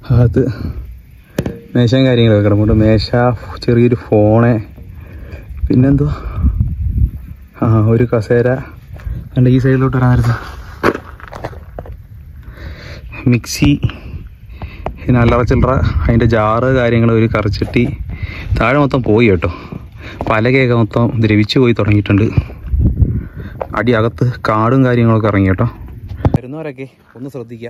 അത് മേശയും കാര്യങ്ങളൊക്കെ കിടപ്പുണ്ട് മേശ ചെറിയൊരു ഫോണ് പിന്നെന്തുവാ ആ ഒരു കസേര എൻ്റെ ഈ സൈഡിലോട്ട് വരാമായിരുന്നു മിക്സി പിന്നെ അല്ലറ ചില്ലറ അതിൻ്റെ ജാറ് കാര്യങ്ങൾ ഒരു കറച്ചട്ടി താഴെ മൊത്തം പോയി കേട്ടോ പലകയൊക്കെ മൊത്തം ദ്രവിച്ചു പോയി തുടങ്ങിയിട്ടുണ്ട് അടി അകത്ത് കാടും കാര്യങ്ങളൊക്കെ ഇറങ്ങി കേട്ടോ വരുന്നവരൊക്കെ ഒന്ന് ശ്രദ്ധിക്കുക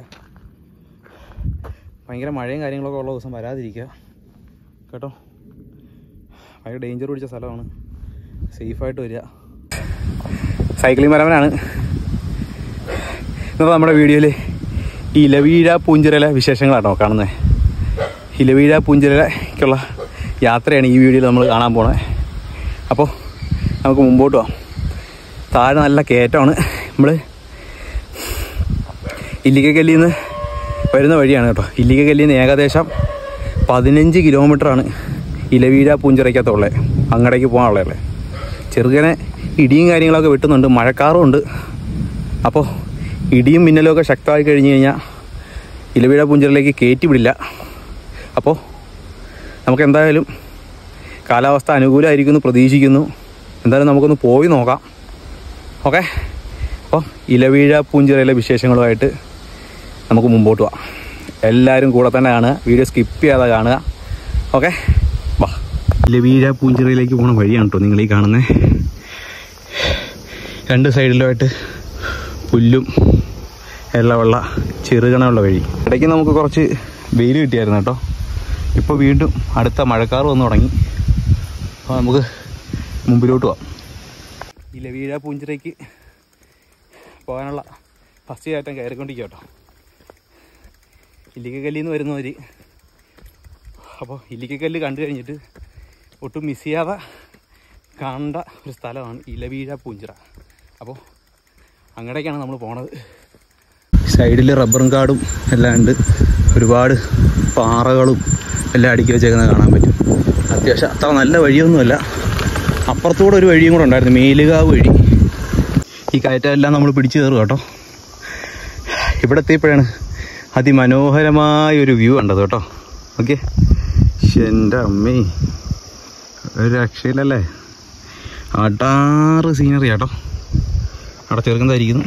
ഭയങ്കര മഴയും കാര്യങ്ങളൊക്കെ ഉള്ള ദിവസം വരാതിരിക്കുക കേട്ടോ ഭയങ്കര ഡേഞ്ചർ പിടിച്ച സ്ഥലമാണ് സേഫായിട്ട് വരിക സൈക്ലിംഗ് പരമനാണ് ഇന്നത്തെ നമ്മുടെ വീഡിയോയിൽ ഈ ഇലവീഴ പൂഞ്ചിരയിലെ വിശേഷങ്ങളാണോ കാണുന്നത് ഇലവീഴ പൂഞ്ചിരയിലേക്കുള്ള യാത്രയാണ് ഈ വീഡിയോയിൽ നമ്മൾ കാണാൻ പോണത് അപ്പോൾ നമുക്ക് മുമ്പോട്ട് പോവാം താഴെ നല്ല കയറ്റമാണ് നമ്മൾ ഇല്ലിക്കക്കല്ലിൽ നിന്ന് വരുന്ന വഴിയാണ് കേട്ടോ ഇല്ലിക്കക്കല്ലിൽ നിന്ന് ഏകദേശം പതിനഞ്ച് കിലോമീറ്ററാണ് ഇലവീഴ പൂഞ്ചിറയ്ക്കകത്തുള്ളത് അങ്ങടേക്ക് പോകാനുള്ളത് ചെറുങ്ങനെ ഇടിയും കാര്യങ്ങളൊക്കെ വെട്ടുന്നുണ്ട് മഴക്കാറും ഉണ്ട് അപ്പോൾ ഇടിയും മിന്നലും ഒക്കെ ശക്തമായി കഴിഞ്ഞ് കഴിഞ്ഞാൽ ഇലവീഴ പൂഞ്ചിറയിലേക്ക് കയറ്റി വിടില്ല അപ്പോൾ നമുക്ക് എന്തായാലും കാലാവസ്ഥ അനുകൂലമായിരിക്കും എന്ന് പ്രതീക്ഷിക്കുന്നു എന്തായാലും നമുക്കൊന്ന് പോയി നോക്കാം ഓക്കെ അപ്പോൾ ഇലവീഴ പൂഞ്ചിറയിലെ വിശേഷങ്ങളുമായിട്ട് നമുക്ക് മുമ്പോട്ട് പോവാം എല്ലാവരും കൂടെ തന്നെ കാണുക വീഡിയോ സ്കിപ്പ് ചെയ്യാതെ കാണുക ഓക്കെ വാ ഇലവീഴ പൂഞ്ചിറയിലേക്ക് പോണ വഴിയാണ് കേട്ടോ നിങ്ങൾ ഈ കാണുന്നത് രണ്ട് സൈഡിലുമായിട്ട് പുല്ലും എല്ലവെള്ള ചെറുകണമുള്ള വഴി ഇടയ്ക്ക് നമുക്ക് കുറച്ച് വെയിൽ കിട്ടിയായിരുന്നു കേട്ടോ ഇപ്പോൾ വീണ്ടും അടുത്ത മഴക്കാർ വന്നു തുടങ്ങി അപ്പോൾ നമുക്ക് മുമ്പിലോട്ട് പോവാം ഇലവീഴ പൂഞ്ചിറയ്ക്ക് പോകാനുള്ള ഫസ്റ്റ് കയറ്റം കയറിക്കൊണ്ടിരിക്കുക കേട്ടോ ഇല്ലിക്കക്കല്ലിൽ നിന്ന് വരുന്നവർ അപ്പോൾ ഇല്ലിക്കക്കല്ല് കണ്ടു കഴിഞ്ഞിട്ട് ഒട്ടും മിസ് ചെയ്യാതെ കാണേണ്ട ഒരു സ്ഥലമാണ് ഇലവീഴ പൂഞ്ചിറ അപ്പോൾ അങ്ങടേക്കാണ് നമ്മൾ പോണത് സൈഡിൽ റബ്ബറും കാടും എല്ലാം ഉണ്ട് ഒരുപാട് പാറകളും എല്ലാം അടുക്കി വെച്ചേക്കുന്നത് കാണാൻ പറ്റും അത്യാവശ്യം അത്ര നല്ല വഴിയൊന്നുമല്ല അപ്പുറത്തൂടെ ഒരു വഴിയും കൂടെ ഉണ്ടായിരുന്നു മേലുകാവ് വഴി ഈ കയറ്റമെല്ലാം നമ്മൾ പിടിച്ചു കയറും കേട്ടോ ഇവിടെ എത്തിയപ്പോഴാണ് അതിമനോഹരമായ ഒരു വ്യൂ കണ്ടത് കേട്ടോ ഓക്കെ എൻ്റെ അമ്മേ ഒരു രക്ഷയില്ലല്ലേ അടാറ് സീനറി കേട്ടോ അവിടെ ചെറുക്കുന്നതായിരിക്കുന്നു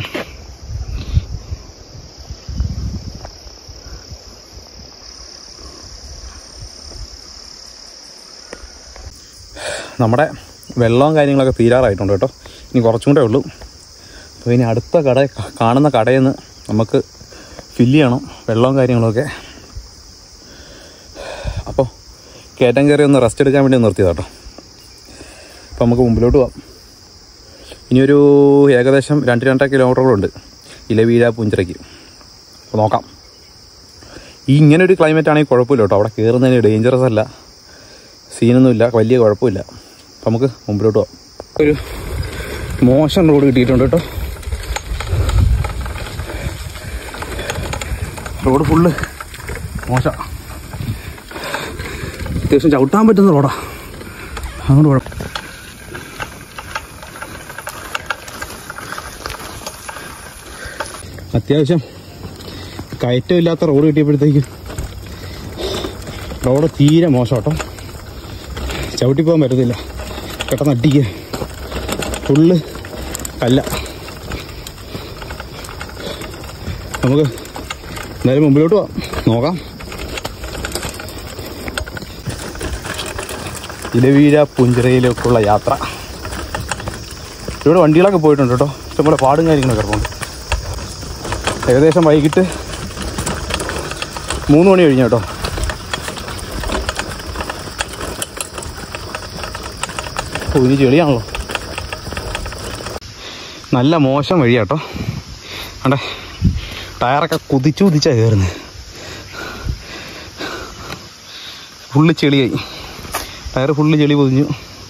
നമ്മുടെ വെള്ളവും കാര്യങ്ങളൊക്കെ തീരാറായിട്ടുണ്ട് കേട്ടോ ഇനി കുറച്ചും കൂടെ ഉള്ളൂ അപ്പോൾ ഇനി അടുത്ത കട കാണുന്ന കടയിൽ നിന്ന് നമുക്ക് ഫില്ല് ചെയ്യണം വെള്ളവും കാര്യങ്ങളൊക്കെ അപ്പോൾ കയറ്റം കയറി ഒന്ന് റെസ്റ്റ് എടുക്കാൻ വേണ്ടി നിർത്തിയതാ കേട്ടോ അപ്പോൾ നമുക്ക് മുമ്പിലോട്ട് പോവാം ഇനിയൊരു ഏകദേശം രണ്ട് രണ്ടര കിലോമീറ്ററുകളുണ്ട് ഇലവീഴ പുഞ്ചിറയ്ക്ക് അപ്പോൾ നോക്കാം ഈ ഇങ്ങനെ ഒരു ക്ലൈമറ്റ് ആണെങ്കിൽ കുഴപ്പമില്ല കേട്ടോ അവിടെ കയറുന്നതിന് ഡേഞ്ചറസ് അല്ല സീനൊന്നുമില്ല വലിയ കുഴപ്പമില്ല അപ്പം നമുക്ക് മുമ്പിലോട്ട് പോവാം ഒരു മോശം റോഡ് കിട്ടിയിട്ടുണ്ട് കേട്ടോ റോഡ് ഫുള്ള് മോശം അത്യാവശ്യം ചവിട്ടാൻ പറ്റുന്ന റോഡാ അതുകൊണ്ട് കുഴപ്പം അത്യാവശ്യം കയറ്റമില്ലാത്ത റോഡ് കിട്ടിയപ്പോഴത്തേക്കും റോഡ് തീരെ മോശം കേട്ടോ ചവിട്ടി പോകാൻ പറ്റത്തില്ല പെട്ടെന്ന് അടിക്കുക ഫുള്ള് കല്ല നമുക്ക് എന്തായാലും മുമ്പിലോട്ട് പോവാം നോക്കാം ഇലവീര പുഞ്ചിറയിലേക്കുള്ള യാത്ര ഇവിടെ വണ്ടികളൊക്കെ പോയിട്ടുണ്ട് കേട്ടോ ഇഷ്ടംപോലെ പാടും കാര്യങ്ങളൊക്കെ കിടപ്പുണ്ട് ഏകദേശം വൈകിട്ട് മൂന്ന് മണി കഴിഞ്ഞു കേട്ടോ ഓ ഇനി ചെളിയാണല്ലോ നല്ല മോശം വഴിയാ കേട്ടോ അണ്ടേ ടയറൊക്കെ കുതിച്ചു കുതിച്ചാ കയറുന്നത് ഫുള്ള് ചെളിയായി ടയർ ഫുള്ള് ചെളി പൊതിഞ്ഞു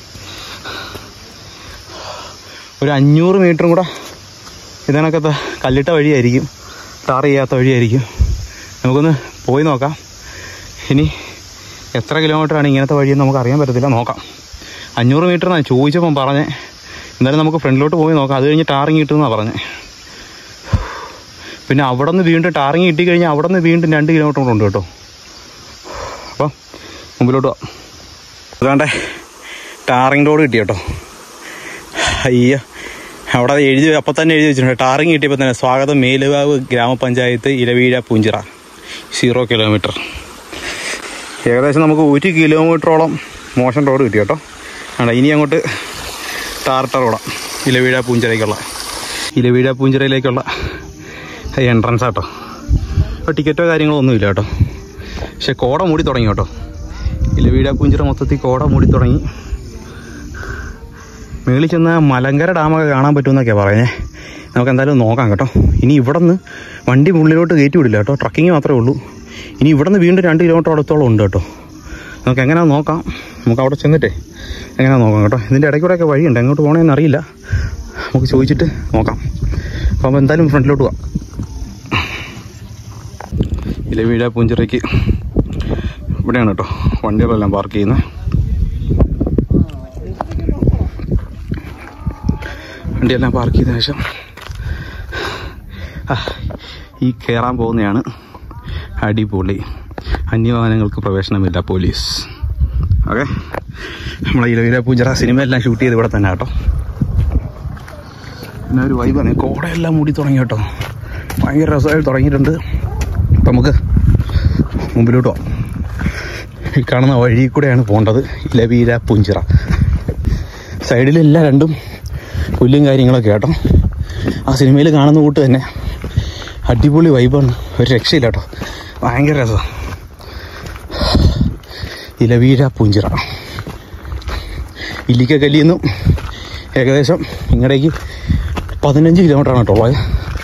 ഒരു അഞ്ഞൂറ് മീറ്ററും കൂടെ ഇതിനൊക്കത്തെ കല്ലിട്ട വഴിയായിരിക്കും ടാർ ചെയ്യാത്ത വഴിയായിരിക്കും നമുക്കൊന്ന് പോയി നോക്കാം ഇനി എത്ര കിലോമീറ്ററാണ് ഇങ്ങനത്തെ വഴിയെന്ന് നമുക്ക് അറിയാൻ പറ്റത്തില്ല നോക്കാം അഞ്ഞൂറ് മീറ്റർ എന്നാണ് ചോദിച്ചപ്പം പറഞ്ഞേ എന്തായാലും നമുക്ക് ഫ്രണ്ടിലോട്ട് പോയി നോക്കാം അത് കഴിഞ്ഞ് ടാറിങ് കിട്ടുമെന്നാണ് പറഞ്ഞത് പിന്നെ അവിടെ നിന്ന് വീണ്ടും ടാറിങ് കിട്ടിക്കഴിഞ്ഞാൽ അവിടെ നിന്ന് വീണ്ടും രണ്ട് കിലോമീറ്റർ കൂടെ ഉണ്ട് കേട്ടോ മുമ്പിലോട്ട് പോവാം അതുകൊണ്ടേ ടാറിങ് റോഡ് കിട്ടി കേട്ടോ അയ്യോ അവിടെ അത് എഴുതി അപ്പം തന്നെ എഴുതി വെച്ചിട്ടുണ്ട് ടാറിങ് കിട്ടിയപ്പോൾ തന്നെ സ്വാഗതം മേലുകാവ് ഗ്രാമപഞ്ചായത്ത് ഇലവീഴ പൂഞ്ചിറ സീറോ കിലോമീറ്റർ ഏകദേശം നമുക്ക് ഒരു കിലോമീറ്ററോളം മോശം റോഡ് കിട്ടി കേട്ടോ ആണ് ഇനി അങ്ങോട്ട് ടാർട്ട റോഡാണ് ഇലവീഴ പൂഞ്ചിറയ്ക്കുള്ള ഇലവീഴ പൂഞ്ചിറയിലേക്കുള്ള എൻട്രൻസ് ആട്ടോ അപ്പോൾ ടിക്കറ്റോ കാര്യങ്ങളോ ഒന്നുമില്ല കേട്ടോ പക്ഷെ കോട മൂടി തുടങ്ങി കേട്ടോ ഇലവീഴ പൂഞ്ചിറ മൊത്തത്തിൽ കോട മൂടി തുടങ്ങി മേളിൽ ചെന്ന മലങ്കര ഡാമൊക്കെ കാണാൻ പറ്റുമെന്നൊക്കെയാണ് പറയുന്നത് നമുക്ക് എന്തായാലും നോക്കാം കേട്ടോ ഇനി ഇവിടെ നിന്ന് വണ്ടി ഉള്ളിലോട്ട് കയറ്റി വിടില്ല കേട്ടോ ട്രക്കിങ് മാത്രമേ ഉള്ളൂ ഇനി ഇവിടെ നിന്ന് വീണ്ടും രണ്ട് കിലോമീറ്റർ അടുത്തോളം ഉണ്ട് കേട്ടോ നമുക്ക് എങ്ങനെയാണെന്ന് നോക്കാം നമുക്ക് അവിടെ ചെന്നിട്ടേ എങ്ങനെയാണെന്ന് നോക്കാം കേട്ടോ ഇതിൻ്റെ ഇടയ്ക്കൂടെയൊക്കെ വഴിയുണ്ട് എങ്ങോട്ട് പോകണമെന്ന് അറിയില്ല നമുക്ക് ചോദിച്ചിട്ട് നോക്കാം അപ്പോൾ എന്തായാലും ഫ്രണ്ടിലോട്ട് പോവാം ഇലവീഴ പൂഞ്ചിറയ്ക്ക് ഇവിടെയാണ് കേട്ടോ വണ്ടികളെല്ലാം പാർക്ക് ചെയ്യുന്നത് വണ്ടിയെല്ലാം പാർക്ക് ചെയ്ത ശേഷം ആ, ഈ കയറാൻ പോകുന്നതാണ് അടിപൊളി അന്യവാഹനങ്ങൾക്ക് പ്രവേശനമില്ല പോലീസ് ഓക്കെ നമ്മളെ ഇലവില പൂജറ സിനിമ എല്ലാം ഷൂട്ട് ചെയ്ത് ഇവിടെ തന്നെ കേട്ടോ പിന്നെ ഒരു വൈബാണ് കോടയെല്ലാം മൂടി തുടങ്ങി കേട്ടോ ഭയങ്കര രസമായി തുടങ്ങിയിട്ടുണ്ട് അപ്പം നമുക്ക് മുമ്പിലോട്ട് പോവാം ഈ കാണുന്ന വഴി കൂടെയാണ് പോകേണ്ടത് ഇലവീര പുഞ്ചിറ സൈഡിലെല്ലാം രണ്ടും പുല്ലും കാര്യങ്ങളൊക്കെ കേട്ടോ ആ സിനിമയിൽ കാണുന്ന കൂട്ട് തന്നെ അടിപൊളി വൈബാണ് ഒരു രക്ഷയില്ല കേട്ടോ ഭയങ്കര രസം ഇലവീര പൂഞ്ചിറ ഇല്ലിക്കല്ലിൽ നിന്നും ഏകദേശം ഇങ്ങടേക്ക് പതിനഞ്ച് കിലോമീറ്റർ ആണ് കേട്ടോ ഉള്ളത്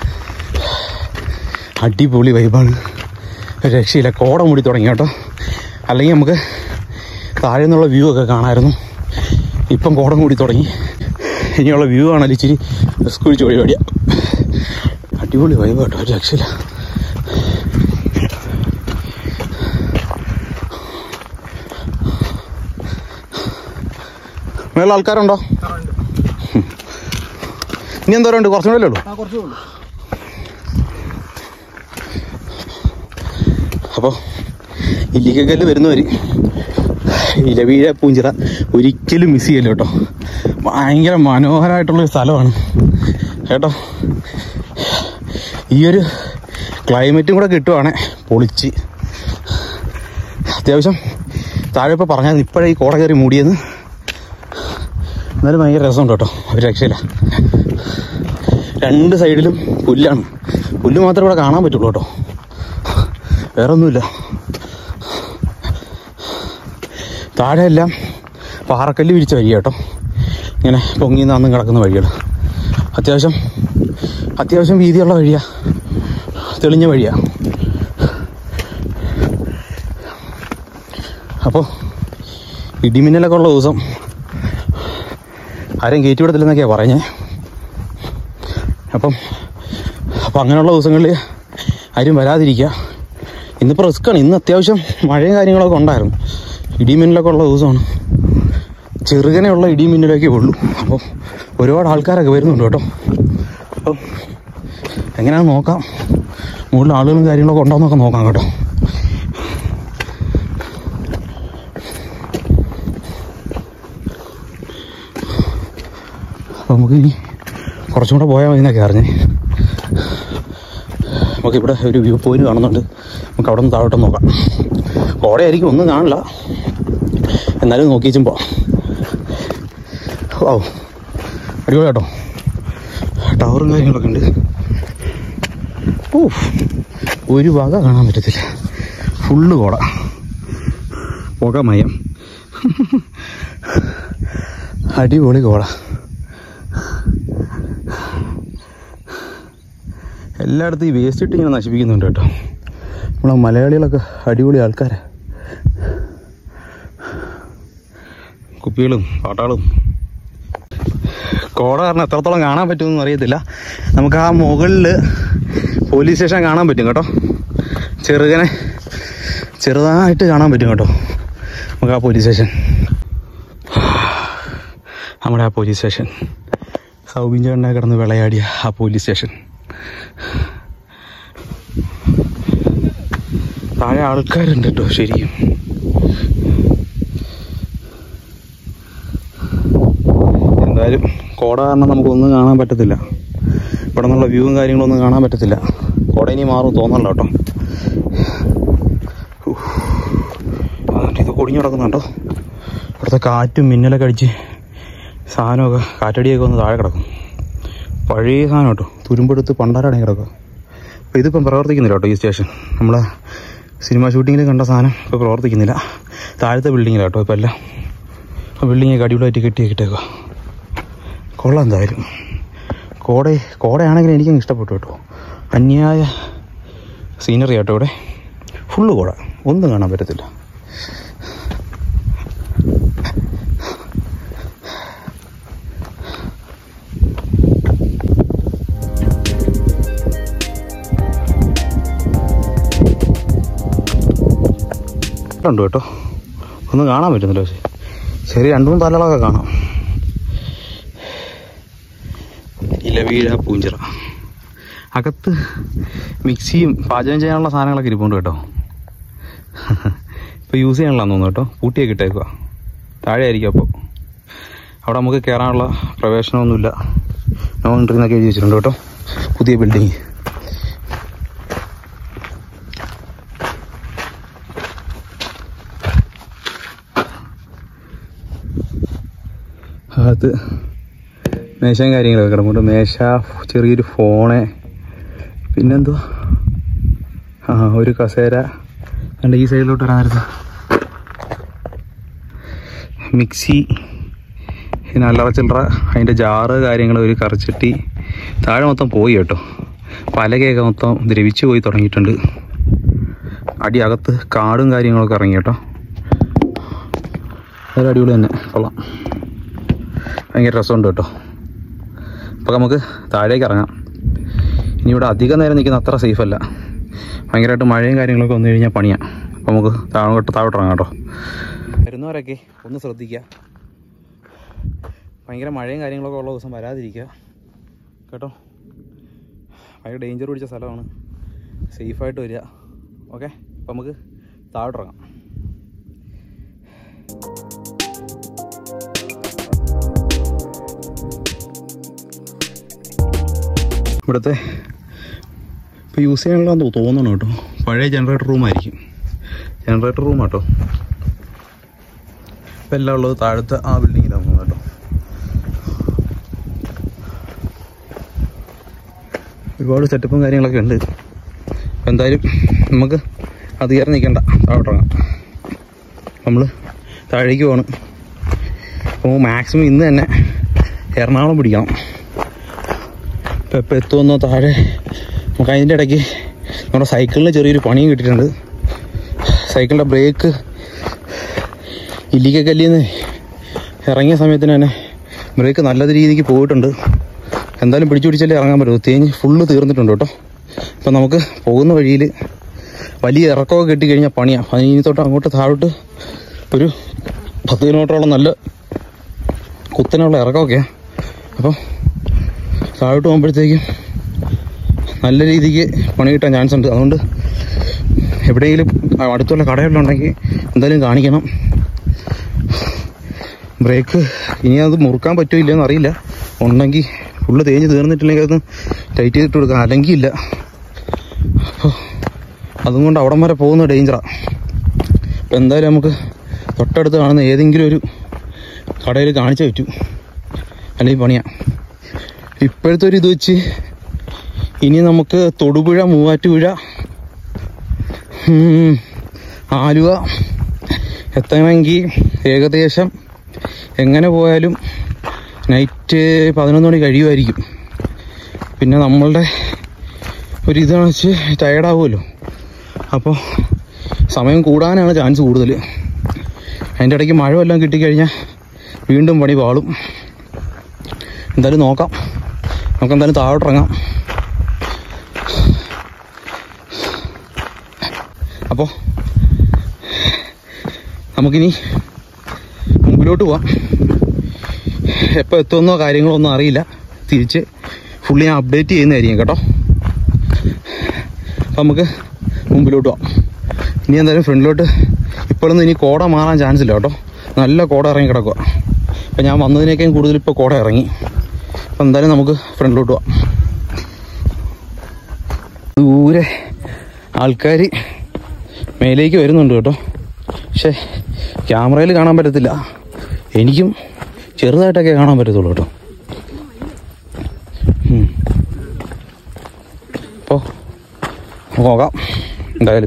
അടിപൊളി വൈബാണ് ഒരു രക്ഷയില്ല കോട മൂടി തുടങ്ങി കേട്ടോ അല്ലെങ്കിൽ നമുക്ക് താഴെ നിന്നുള്ള വ്യൂ ഒക്കെ കാണാമായിരുന്നു ഇപ്പം കോടം കൂടി തുടങ്ങി ഇനിയുള്ള വ്യൂ ആണല്ലോ ഇച്ചിരി റിസ്ക് പിടിച്ച് പരിപാടിയാ അടിപൊളി വൈബ് കേട്ടോ ഒരു രക്ഷയില്ല മേളിൽ ആൾക്കാരുണ്ടോ ഇനി എന്തോരം ഉണ്ട് കുറച്ചും കൂടെ ഉള്ളൂ അപ്പോൾ ഇല്ലിക്കല്ല് വരുന്നവർ ഇലവീഴ പൂഞ്ചിറ ഒരിക്കലും മിസ് ചെയ്യല്ലോ കേട്ടോ ഭയങ്കര മനോഹരമായിട്ടുള്ളൊരു സ്ഥലമാണ് കേട്ടോ ഈ ഒരു ക്ലൈമറ്റും കൂടെ കിട്ടുവാണേ പൊളിച്ച് അത്യാവശ്യം താഴെ ഇപ്പോൾ പറഞ്ഞാൽ ഇപ്പോഴേ ഈ കോട കയറി മൂടിയെന്ന് എന്നാലും ഭയങ്കര രസമുണ്ട് കേട്ടോ ഒരു രക്ഷയില്ല രണ്ട് സൈഡിലും പുല്ലാണ് പുല്ല് മാത്രമേ ഇവിടെ കാണാൻ പറ്റുള്ളൂ കേട്ടോ വേറെ ഒന്നുമില്ല താഴെയെല്ലാം പാറക്കല്ല് വിരിച്ച വഴി കേട്ടോ ഇങ്ങനെ പൊങ്ങി നാന്നും കിടക്കുന്ന വഴികൾ അത്യാവശ്യം അത്യാവശ്യം വീതിയുള്ള വഴിയാ തെളിഞ്ഞ വഴിയാ അപ്പോൾ ഇടിമിന്നലൊക്കെ ഉള്ള ദിവസം ആരെയും കയറ്റി വിടത്തില്ലെന്നൊക്കെയാണ് പറഞ്ഞേ അപ്പം അപ്പം അങ്ങനെയുള്ള ദിവസങ്ങളിൽ ആരും വരാതിരിക്കുക ഇന്നിപ്പോൾ റിസ്ക്കാണ് ഇന്ന് അത്യാവശ്യം മഴയും കാര്യങ്ങളൊക്കെ ഉണ്ടായിരുന്നു ഇടിമിന്നലൊക്കെ ഉള്ള ദിവസമാണ് ചെറുകനെയുള്ള ഇടിമിന്നലൊക്കെ ഉള്ളൂ അപ്പം ഒരുപാട് ആൾക്കാരൊക്കെ വരുന്നുണ്ട് കേട്ടോ അപ്പം എങ്ങനെയാണെന്ന് നോക്കാം മുകളിൽ ആളുകളും കാര്യങ്ങളൊക്കെ ഉണ്ടോയെന്നൊക്കെ നോക്കാം കേട്ടോ അപ്പോൾ നമുക്ക് ഇനി കുറച്ചും കൂടെ പോയാൽ മതി എന്നൊക്കെ അറിഞ്ഞേ നമുക്കിവിടെ ഒരു വ്യൂ പോയിന്റ് കാണുന്നുണ്ട് നമുക്ക് അവിടെ നിന്ന് താഴോട്ട് നോക്കാം കോടയായിരിക്കും ഒന്നും കാണില്ല എന്നാലും നോക്കിച്ചും പോവാം ഓ അടിപൊളി കേട്ടോ ടവറും കാര്യങ്ങളൊക്കെ ഉണ്ട് ഓ ഒരു വക കാണാൻ പറ്റത്തില്ല ഫുള്ള് കോട പുകമയം അടിപൊളി കോട എല്ലായിടത്തും ഈ വേസ്റ്റ് ഇട്ട് ഇങ്ങനെ നശിപ്പിക്കുന്നുണ്ട് കേട്ടോ നമ്മളെ മലയാളികളൊക്കെ അടിപൊളി ആൾക്കാരാ കുപ്പികളും പാട്ടാളും കോട കാരണം എത്രത്തോളം കാണാൻ പറ്റുമെന്ന് അറിയത്തില്ല നമുക്ക് ആ മുകളിൽ പോലീസ് സ്റ്റേഷൻ കാണാൻ പറ്റും കേട്ടോ ചെറുകനെ ചെറുതായിട്ട് കാണാൻ പറ്റും കേട്ടോ നമുക്ക് ആ പോലീസ് സ്റ്റേഷൻ നമ്മുടെ ആ പോലീസ് സ്റ്റേഷൻ സൗബിൻ ചേട്ടനെ കിടന്ന് വിളയാടിയ ആ പോലീസ് സ്റ്റേഷൻ താഴെ ആൾക്കാരുണ്ട് കേട്ടോ ശരിക്കും എന്തായാലും കോട കാരണം നമുക്കൊന്നും കാണാൻ പറ്റത്തില്ല ഇവിടെ നിന്നുള്ള വ്യൂവും കാര്യങ്ങളൊന്നും കാണാൻ പറ്റത്തില്ല കോട ഇനി മാറും തോന്നല്ലോ കേട്ടോ ഉഫ്. എന്നിട്ട് ഇത് കൊടിഞ്ഞു കിടക്കുന്നുണ്ടോ ഇവിടുത്തെ കാറ്റും മിന്നലൊക്കെ അടിച്ച് സാധനമൊക്കെ കാറ്റടിയൊക്കെ ഒന്ന് താഴെ കിടക്കും പഴയ സാധനം കേട്ടോ തുരുമ്പെടുത്ത് പണ്ടാരടങ്ങി കിടക്കുക അപ്പോൾ ഇതിപ്പം പ്രവർത്തിക്കുന്നില്ല കേട്ടോ ഈ സ്റ്റേഷൻ നമ്മളെ സിനിമ ഷൂട്ടിങ്ങിൽ കണ്ട സാധനം ഇപ്പോൾ പ്രവർത്തിക്കുന്നില്ല താഴത്തെ ബിൽഡിങ്ങിലാണ് കേട്ടോ ഇപ്പോൾ എല്ലാം ആ ബിൽഡിങ്ങൊക്കെ അടിപൊളിയായിട്ട് കെട്ടിയൊക്കിട്ടേക്കുക കൊള്ളാം എന്തായാലും കോട കോടയാണെങ്കിൽ എനിക്കും ഇഷ്ടപ്പെട്ടു കേട്ടോ അന്യായ സീനറി ആട്ടോ ഇവിടെ ഫുള്ള് കോട ഒന്നും കാണാൻ പറ്റത്തില്ല ഉണ്ട് കേട്ടോ ഒന്നും കാണാൻ പറ്റുന്നില്ല പക്ഷേ ചെറിയ രണ്ട് മൂന്ന് തലകളൊക്കെ കാണാം ഇലവീഴ പൂഞ്ചിറ അകത്ത് മിക്സിയും പാചകം ചെയ്യാനുള്ള സാധനങ്ങളൊക്കെ ഇരിപ്പുണ്ട് കേട്ടോ ഇപ്പോൾ യൂസ് ചെയ്യാനുള്ളതാന്ന് തോന്നുന്നു കേട്ടോ പൂട്ടിയൊക്കെ ഇട്ടേക്കുക താഴെ ആയിരിക്കും അപ്പോൾ അവിടെ നമുക്ക് കയറാനുള്ള പ്രവേശനമൊന്നുമില്ല നോ എൻട്രി എന്നൊക്കെ എഴുതി വെച്ചിട്ടുണ്ട് കേട്ടോ പുതിയ ബിൽഡിങ് അകത്ത് മേശയും കാര്യങ്ങളൊക്കെ കിടപ്പുണ്ട് മേശ ചെറിയൊരു ഫോണ് പിന്നെന്തുവാ ആ ഒരു കസേര എൻ്റെ ഈ സൈഡിലോട്ട് വരാൻ നേരത്ത് മിക്സി പിന്നെ അല്ലറ ചില്ലറ അതിൻ്റെ ജാറ് കാര്യങ്ങൾ ഒരു കറച്ചട്ടി താഴെ മൊത്തം പോയി കേട്ടോ പലകയൊക്കെ മൊത്തം ദ്രവിച്ചു പോയി തുടങ്ങിയിട്ടുണ്ട് അടി അകത്ത് കാടും കാര്യങ്ങളൊക്കെ ഇറങ്ങി കേട്ടോ അതൊരു അടിപൊളി തന്നെ കൊള്ളാം ഭയങ്കര രസമുണ്ട് കേട്ടോ അപ്പോൾ നമുക്ക് താഴേക്ക് ഇറങ്ങാം ഇനി ഇവിടെ അധികം നേരം നിൽക്കുന്ന അത്ര സേഫ് അല്ല ഭയങ്കരമായിട്ട് മഴയും കാര്യങ്ങളൊക്കെ വന്നു കഴിഞ്ഞാൽ പണിയാണ് അപ്പോൾ നമുക്ക് താഴോട്ട് താഴോട്ട് ഇറങ്ങാം കേട്ടോ വരുന്നവരൊക്കെ ഒന്ന് ശ്രദ്ധിക്കുക ഭയങ്കര മഴയും കാര്യങ്ങളൊക്കെ ഉള്ള ദിവസം വരാതിരിക്കുക കേട്ടോ ഭയങ്കര ഡേഞ്ചർ പിടിച്ച സ്ഥലമാണ് സേഫായിട്ട് വരിക ഓക്കെ അപ്പോൾ നമുക്ക് താഴോട്ട് ഇറങ്ങാം ഇവിടുത്തെ ഇപ്പോൾ യൂസ് ചെയ്യാനുള്ളതെന്ന് തോന്നണം കേട്ടോ പഴയ ജനറേറ്റർ റൂമായിരിക്കും ജനറേറ്റർ റൂം കേട്ടോ ഇപ്പം എല്ലാം ഉള്ളത് താഴത്തെ ആ ബിൽഡിങ്ങിലാണ് തോന്നുന്നു കേട്ടോ ഒരുപാട് സെറ്റപ്പും കാര്യങ്ങളൊക്കെ ഉണ്ട് അപ്പം എന്തായാലും നമുക്ക് അധികാരം നിൽക്കണ്ട താഴോട്ടിറങ്ങാം നമ്മൾ താഴേക്ക് പോകണം അപ്പോൾ മാക്സിമം ഇന്ന് തന്നെ എറണാകുളം പിടിക്കണം ഇപ്പം എപ്പോൾ എത്തുമെന്നോ താഴെ നമുക്ക് അതിൻ്റെ ഇടയ്ക്ക് നമ്മുടെ സൈക്കിളിന് ചെറിയൊരു പണിയും കിട്ടിയിട്ടുണ്ട് സൈക്കിളിൻ്റെ ബ്രേക്ക് ഇല്ലിക്കല്ലിൽ നിന്ന് ഇറങ്ങിയ സമയത്തിന് തന്നെ ബ്രേക്ക് നല്ല രീതിക്ക് പോയിട്ടുണ്ട് എന്തായാലും പിടിച്ചു പിടിച്ചല്ലേ ഇറങ്ങാൻ പറ്റുമോ തേഞ്ഞ് ഫുള്ള് തീർന്നിട്ടുണ്ട് കേട്ടോ അപ്പം നമുക്ക് പോകുന്ന വഴിയിൽ വലിയ ഇറക്കമൊക്കെ കെട്ടിക്കഴിഞ്ഞാൽ പണിയാണ് അതിന് തൊട്ട് അങ്ങോട്ട് താഴോട്ട് ഒരു പത്ത് കിലോമീറ്ററോളം നല്ല കുത്തനുള്ള ഇറക്കമൊക്കെയാണ് അപ്പം താഴോട്ട് പോകുമ്പോഴത്തേക്കും നല്ല രീതിക്ക് പണി കിട്ടാൻ ചാൻസ് ഉണ്ട് അതുകൊണ്ട് എവിടെയെങ്കിലും അടുത്തുള്ള കടകളിലുണ്ടെങ്കിൽ എന്തായാലും കാണിക്കണം ബ്രേക്ക് ഇനി അത് മുറുക്കാൻ പറ്റുമോ ഇല്ലയെന്ന് അറിയില്ല ഉണ്ടെങ്കിൽ ഫുള്ള് തേഞ്ഞ് തീർന്നിട്ടില്ലെങ്കിൽ അത് ടൈറ്റ് ചെയ്തിട്ട് കൊടുക്കാം അല്ലെങ്കിൽ ഇല്ല അപ്പോൾ അതുകൊണ്ട് അവിടം വരെ പോകുന്ന ഡേഞ്ചറാണ് അപ്പോൾ എന്തായാലും നമുക്ക് തൊട്ടടുത്ത് കാണുന്ന ഏതെങ്കിലും ഒരു കടയിൽ കാണിച്ചേ പറ്റൂ അല്ലെങ്കിൽ പണിയാണ് ഇപ്പോഴത്തെ ഒരു ഇത് വെച്ച് ഇനി നമുക്ക് തൊടുപുഴ മൂവാറ്റുപുഴ ഉം, ആലുവ എത്തണമെങ്കിൽ ഏകദേശം എങ്ങനെ പോയാലും നൈറ്റ് പതിനൊന്ന് മണി കഴിയുമായിരിക്കും പിന്നെ നമ്മളുടെ ഒരു ഇതാണ് വെച്ച് ടയർഡാവുമല്ലോ അപ്പോൾ സമയം കൂടാനാണ് ചാൻസ് കൂടുതൽ അതിൻ്റെ ഇടയ്ക്ക് മഴ വല്ലതും കിട്ടിക്കഴിഞ്ഞാൽ വീണ്ടും പണി പാളും എന്തായാലും നോക്കാം നമുക്ക് എന്തായാലും താഴോട്ടിറങ്ങാം അപ്പോൾ നമുക്കിനി മുമ്പിലോട്ട് പോവാം എപ്പോൾ എത്തുമെന്നോ കാര്യങ്ങളോ ഒന്നും അറിയില്ല തിരിച്ച് ഫുള്ളി ഞാൻ അപ്ഡേറ്റ് ചെയ്യുന്നതായിരിക്കും കേട്ടോ അപ്പം നമുക്ക് മുമ്പിലോട്ട് പോവാം ഇനി എന്തായാലും ഫ്രണ്ടിലോട്ട് ഇപ്പോഴൊന്നും ഇനി കോട മാറാൻ ചാൻസ് ഇല്ല കേട്ടോ നല്ല കോട ഇറങ്ങി കിടക്കുക അപ്പം ഞാൻ വന്നതിനേക്കാളും കൂടുതൽ ഇപ്പോൾ കോട ഇറങ്ങി അപ്പം എന്തായാലും നമുക്ക് ഫ്രണ്ടിലോട്ട് പോവാം ദൂരെ ആൾക്കാർ മേലേക്ക് വരുന്നുണ്ട് കേട്ടോ പക്ഷേ ക്യാമറയിൽ കാണാൻ പറ്റത്തില്ല എനിക്കും ചെറുതായിട്ടൊക്കെ കാണാൻ പറ്റത്തുള്ളൂ കേട്ടോ ഉം. അപ്പോൾ നമുക്ക് നോക്കാം എന്തായാലും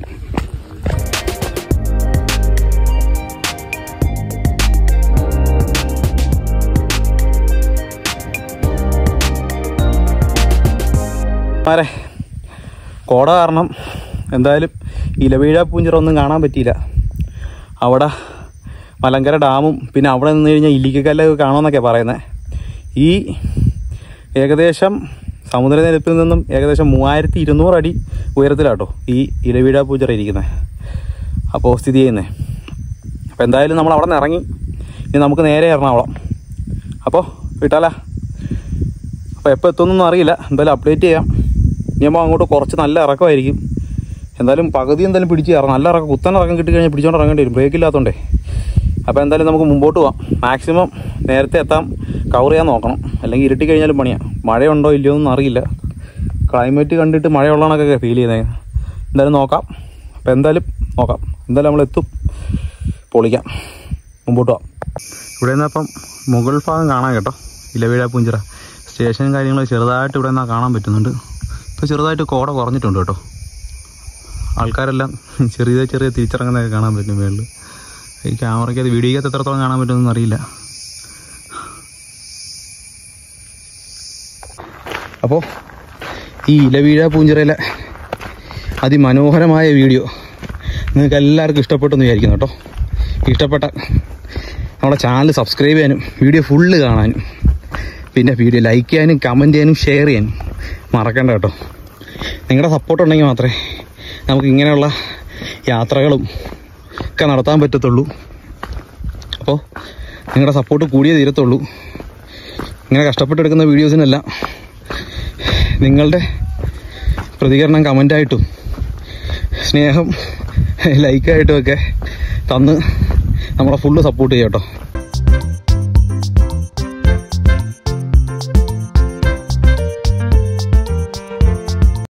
ആരെ കോട കാരണം എന്തായാലും ഇലവീഴ പൂഞ്ചിറ ഒന്നും കാണാൻ പറ്റിയില്ല അവിടെ മലങ്കര ഡാമും പിന്നെ അവിടെ നിന്ന് കഴിഞ്ഞാൽ ഇല്ലിക്കക്കല്ലൊക്കെ കാണുമെന്നൊക്കെ പറയുന്നത് ഈ ഏകദേശം സമുദ്രനിരപ്പിൽ നിന്നും ഏകദേശം മൂവായിരത്തി ഇരുന്നൂറ് അടി ഉയരത്തിലാട്ടോ ഈ ഇലവീഴ പൂഞ്ചിറ ഇരിക്കുന്നത് അപ്പോൾ സ്ഥിതി ചെയ്യുന്നത് അപ്പോൾ എന്തായാലും നമ്മൾ അവിടെ നിന്ന് ഇറങ്ങി ഇനി നമുക്ക് നേരെ എറണാകുളം അപ്പോൾ വിട്ടാലാ അപ്പോൾ എപ്പോൾ എത്തുമെന്നൊന്നും അറിയില്ല എന്തായാലും അപ്ഡേറ്റ് ചെയ്യാം ഇനിയപ്പോൾ അങ്ങോട്ട് കുറച്ച് നല്ല ഇറക്കമായിരിക്കും എന്തായാലും പകുതി എന്തായാലും പിടിച്ച് കയറാം നല്ല ഇറക്കം കുത്തൻ ഇറക്കം കിട്ടിക്കഴിഞ്ഞാൽ പിടിച്ചോണ്ട് ഇറങ്ങേണ്ടി വരും ബ്രേക്ക് ഇല്ലാത്തതുകൊണ്ടേ അപ്പോൾ എന്തായാലും നമുക്ക് മുമ്പോട്ട് പോവാം മാക്സിമം നേരത്തെ എത്താൻ കവർ ചെയ്യാൻ നോക്കണം അല്ലെങ്കിൽ ഇരുട്ടി കഴിഞ്ഞാലും പണിയാണ് മഴയുണ്ടോ ഇല്ലയോ എന്നൊന്നും അറിയില്ല ക്ലൈമറ്റ് കണ്ടിട്ട് മഴയുള്ളതൊക്കെ ഫീൽ ചെയ്യുന്നത് എന്തായാലും നോക്കാം അപ്പോൾ എന്തായാലും നോക്കാം എന്തായാലും നമ്മൾ എത്തും പൊളിക്കാം മുമ്പോട്ട് പോവാം ഇവിടെ നിന്നപ്പം മുകൾ ഭാഗം കാണാൻ കേട്ടോ ഇലവീഴ പൂഞ്ചിറ സ്റ്റേഷനും കാര്യങ്ങളും ചെറുതായിട്ട് ഇവിടെ നിന്നാൽ കാണാൻ പറ്റുന്നുണ്ട് ഇപ്പോൾ ചെറുതായിട്ട് കോട കുറഞ്ഞിട്ടുണ്ട് കേട്ടോ ആൾക്കാരെല്ലാം ചെറിയ ചെറിയ തിരിച്ചിറങ്ങുന്നതൊക്കെ കാണാൻ പറ്റും മേളിൽ ഈ ക്യാമറയ്ക്ക് അത് വീഡിയോയ്ക്കകത്ത് എത്രത്തോളം കാണാൻ പറ്റുമെന്നൊന്നും അറിയില്ല അപ്പോൾ ഈ ഇലവീഴ പൂഞ്ചിറയിലെ അതിമനോഹരമായ വീഡിയോ നിങ്ങൾക്ക് എല്ലാവർക്കും ഇഷ്ടപ്പെട്ടെന്ന് വിചാരിക്കുന്നു കേട്ടോ ഇഷ്ടപ്പെട്ട നമ്മുടെ ചാനൽ സബ്സ്ക്രൈബ് ചെയ്യാനും വീഡിയോ ഫുള്ള് കാണാനും പിന്നെ വീഡിയോ ലൈക്ക് ചെയ്യാനും കമൻറ്റ് ചെയ്യാനും ഷെയർ ചെയ്യാനും മറക്കണ്ട കേട്ടോ നിങ്ങളുടെ സപ്പോർട്ട് ഉണ്ടെങ്കിൽ മാത്രമേ നമുക്ക് ഇങ്ങനെയുള്ള യാത്രകളും ഒക്കെ നടത്താൻ പറ്റത്തുള്ളൂ അപ്പോൾ നിങ്ങളുടെ സപ്പോർട്ട് കൂടിയേ തീരത്തുള്ളൂ ഇങ്ങനെ കഷ്ടപ്പെട്ടെടുക്കുന്ന വീഡിയോസിനെല്ലാം നിങ്ങളുടെ പ്രതികരണം കമൻ്റായിട്ടും സ്നേഹം ലൈക്കായിട്ടും ഒക്കെ തന്ന് നമ്മളെ ഫുള്ള് സപ്പോർട്ട് ചെയ്യാം കേട്ടോ